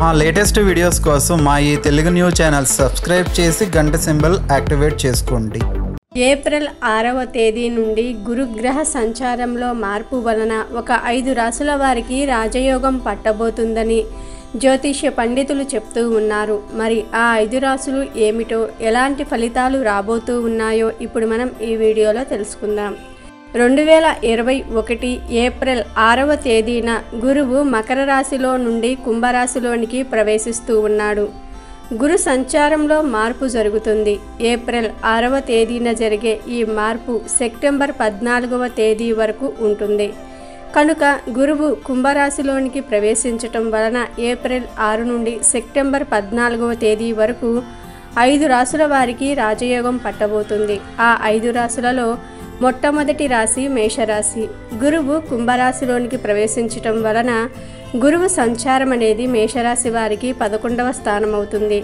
మా latest videos కోసం మా ఈ తెలుగు న్యూస్ ఛానల్ సబ్స్క్రైబ్ చేసి గంట సింబల్ యాక్టివేట్ చేసుకోండి ఏప్రిల్ ఆరవ తేదీ నుండి గురుగ్రహ సంచారంలో మార్పు వలన ఒక ఐదు రాసుల వారికి రాజయోగం పట్టబోతుందని జ్యోతిష్య పండితులు చెప్తూ ఉన్నారు మరి ఆ ఐదు రాసులు ఏమిటో ఎలాంటి ఫలితాలు రాబోతూ ఉన్నాయో ఇప్పుడు మనం ఈ వీడియోలో తెలుసుకుందాం రెండు వేల ఇరవై ఒకటి ఏప్రిల్ ఆరవ తేదీన గురువు మకర రాశిలో నుండి కుంభరాశిలోనికి ప్రవేశిస్తూ ఉన్నాడు గురు సంచారంలో మార్పు జరుగుతుంది ఏప్రిల్ ఆరవ తేదీన జరిగే ఈ మార్పు సెప్టెంబర్ పద్నాలుగవ తేదీ వరకు ఉంటుంది కనుక గురువు కుంభరాశిలోనికి ప్రవేశించటం వలన ఏప్రిల్ ఆరు నుండి సెప్టెంబర్ పద్నాలుగవ తేదీ వరకు ఐదు రాసుల వారికి రాజయోగం పట్టబోతుంది ఆ ఐదు రాసులలో మొట్టమొదటి రాశి మేషరాశి గురువు కుంభరాశిలోనికి ప్రవేశించటం వలన గురువు సంచారం అనేది మేషరాశి వారికి పదకొండవ స్థానం అవుతుంది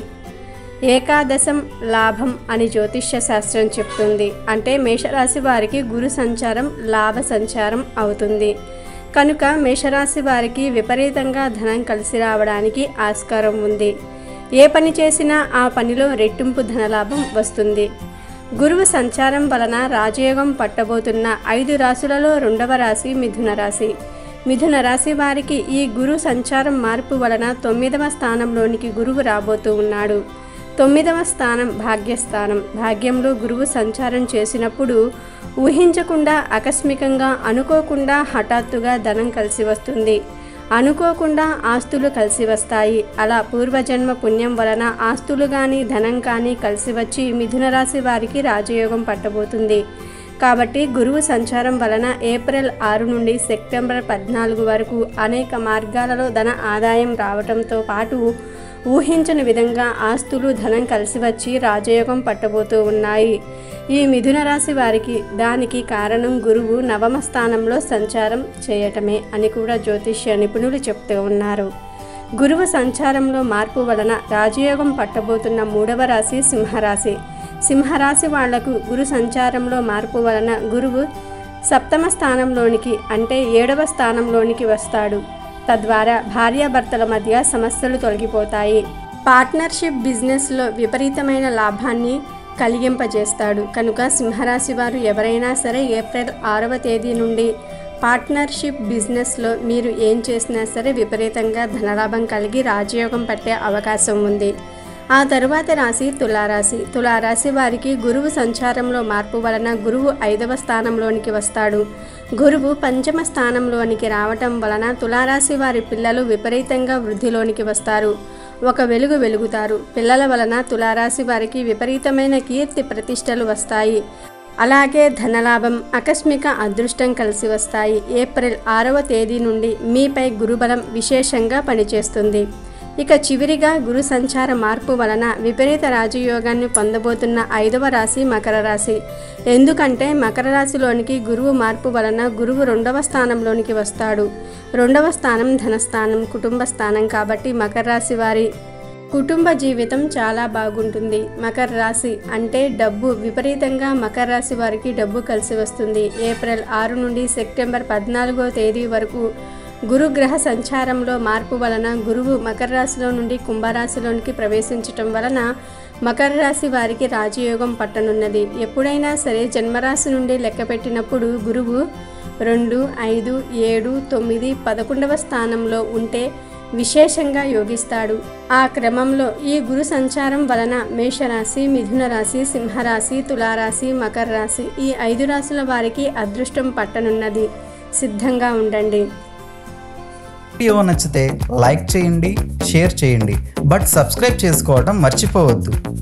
ఏకాదశం లాభం అని జ్యోతిష్య శాస్త్రం చెప్తుంది అంటే మేషరాశి వారికి గురు సంచారం లాభ సంచారం అవుతుంది కనుక మేషరాశి వారికి విపరీతంగా ధనం కలిసి రావడానికి ఆస్కారం ఉంది ఏ పని చేసినా ఆ పనిలో రెట్టింపు ధనలాభం వస్తుంది గురువు సంచారం వలన రాజయోగం పట్టబోతున్న ఐదు రాశులలో రెండవ రాశి మిథున రాశి మిథున రాశి వారికి ఈ గురు సంచారం మార్పు వలన తొమ్మిదవ స్థానంలోనికి గురువు రాబోతూ ఉన్నాడు తొమ్మిదవ స్థానం భాగ్యస్థానం భాగ్యంలో గురువు సంచారం చేసినప్పుడు ఊహించకుండా ఆకస్మికంగా అనుకోకుండా హఠాత్తుగా ధనం కలిసి వస్తుంది అనుకోకుండా ఆస్తులు కలిసి వస్తాయి అలా పూర్వజన్మ పుణ్యం వలన ఆస్తులు కానీ ధనం కానీ కలిసి వచ్చి మిథున రాశి వారికి రాజయోగం పట్టబోతుంది కాబట్టి గురువు సంచారం వలన ఏప్రిల్ ఆరు నుండి సెప్టెంబర్ పద్నాలుగు వరకు అనేక మార్గాలలో ధన ఆదాయం రావడంతో పాటు ఊహించని విధంగా ఆస్తులు ధనం కలిసి వచ్చి రాజయోగం పట్టబోతూ ఉన్నాయి ఈ మిథున రాశి వారికి దానికి కారణం గురువు నవమ స్థానంలో సంచారం చేయటమే అని కూడా జ్యోతిష్య నిపుణులు చెప్తూ ఉన్నారు గురువు సంచారంలో మార్పు వలన రాజయోగం పట్టబోతున్న మూడవ రాశి సింహరాశి సింహరాశి వాళ్లకు గురు సంచారంలో మార్పు వలన గురువు సప్తమ స్థానంలోనికి అంటే ఏడవ స్థానంలోనికి వస్తాడు తద్వారా భార్యాభర్తల మధ్య సమస్యలు తొలగిపోతాయి పార్ట్నర్షిప్ బిజినెస్లో విపరీతమైన లాభాన్ని కలిగింపజేస్తాడు కనుక సింహరాశి వారు ఎవరైనా సరే ఏప్రిల్ ఆరవ తేదీ నుండి పార్ట్నర్షిప్ బిజినెస్లో మీరు ఏం చేసినా సరే విపరీతంగా ధనలాభం కలిగి రాజయోగం పట్టే అవకాశం ఉంది ఆ తరువాత రాశి తులారాశి తులారాశి వారికి గురువు సంచారంలో మార్పు వలన గురువు ఐదవ స్థానంలోనికి వస్తాడు గురువు పంచమ స్థానంలోనికి రావటం వలన తులారాశి వారి పిల్లలు విపరీతంగా వృద్ధిలోనికి వస్తారు ఒక వెలుగు వెలుగుతారు పిల్లల వలన తులారాశి వారికి విపరీతమైన కీర్తి ప్రతిష్టలు వస్తాయి అలాగే ధనలాభం ఆకస్మిక అదృష్టం కలిసి వస్తాయి ఏప్రిల్ ఆరవ తేదీ నుండి మీపై గురుబలం విశేషంగా పనిచేస్తుంది ఇక చివరిగా గురు సంచార మార్పు వలన విపరీత రాజయోగాన్ని పొందబోతున్న ఐదవ రాశి మకర రాశి ఎందుకంటే మకర రాశిలోనికి గురువు మార్పు వలన గురువు రెండవ స్థానంలోనికి వస్తాడు రెండవ స్థానం ధనస్థానం కుటుంబ స్థానం కాబట్టి మకర రాశి వారి కుటుంబ జీవితం చాలా బాగుంటుంది మకర రాశి అంటే డబ్బు విపరీతంగా మకర రాశి వారికి డబ్బు కలిసి వస్తుంది ఏప్రిల్ ఆరు నుండి సెప్టెంబర్ పద్నాలుగో తేదీ వరకు గురుగ్రహ సంచారంలో మార్పు వలన గురువు మకర రాశిలో నుండి కుంభరాశిలోనికి ప్రవేశించటం వలన మకర రాశి వారికి రాజయోగం పట్టనున్నది ఎప్పుడైనా సరే జన్మరాశి నుండి లెక్కపెట్టినప్పుడు గురువు రెండు ఐదు ఏడు తొమ్మిది పదకొండవ స్థానంలో ఉంటే విశేషంగా యోగిస్తాడు ఆ క్రమంలో ఈ గురు సంచారం వలన మేషరాశి మిథున రాశి సింహరాశి తులారాశి మకర రాశి ఈ ఐదు రాశుల వారికి అదృష్టం పట్టనున్నది సిద్ధంగా ఉండండి వీడియో నచ్చితే లైక్ చేయండి షేర్ చేయండి బట్ సబ్స్క్రైబ్ చేసుకోవడం మర్చిపోవద్దు